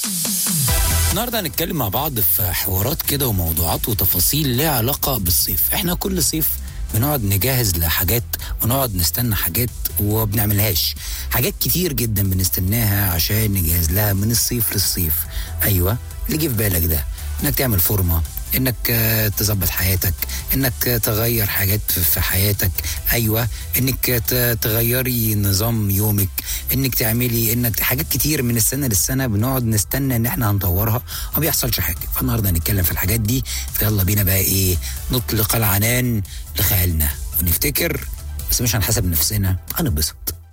النهارده هنتكلم مع بعض في حوارات كده وموضوعات وتفاصيل ليها علاقه بالصيف احنا كل صيف بنقعد نجهز لحاجات ونقعد نستنى حاجات وبنعملهاش حاجات كتير جدا بنستناها عشان نجهز لها من الصيف للصيف ايوه اللي جه في بالك ده انك تعمل فورمه انك آه، تظبط حياتك انك آه، تغير حاجات في- في حياتك ايوه انك ت- تغيري نظام يومك انك تعملي انك حاجات كتير من السنه للسنه بنقعد نستنى ان احنا هنطورها وما بيحصلش حاجه فالنهارده هنتكلم في الحاجات دي فيلا بينا بقى ايه نطلق العنان لخيالنا ونفتكر بس مش هنحاسب نفسنا هنبسط